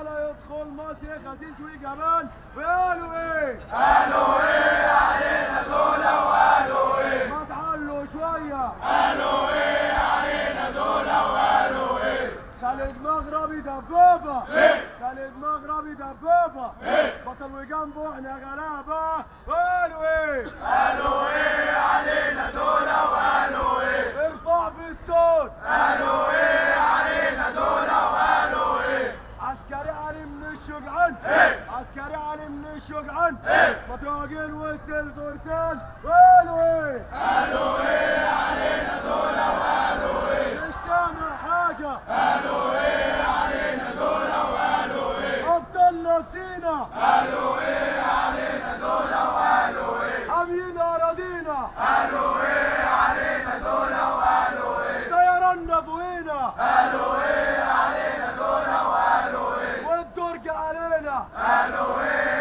ولا يدخل مصر خسيس وجبان وقالوا ايه قالوا ايه علينا دول وقالوا ايه ما تعلوا شويه قالوا ايه علينا دول وقالوا ايه خالد مغربي دبابه ايه خالد مغربي دبابه ايه بطل وجنبه احنا غلابه قالوا ايه قالوا ايه علينا دول وقالوا ايه ارفع بالصوت قالوا ايه علينا دول وقالوا ايه عسكري علي من الشجعان إيه؟ عسكري علي من الشجعان إيه؟ مطرقين وسط الفرسان قالوا ايه قالوا ايه علينا دول وقالوا ايه مش سامع حاجه قالوا ايه علينا دول وقالوا ايه ابطال نفسينا قالوا ايه علينا دول وقالوا ايه حاميين اراضينا قالوا ايه علينا دول وقالوا ايه طيرنا فوقينا قالوا ايه علينا دول وقالوا ايه والدرج علينا قالوا ايه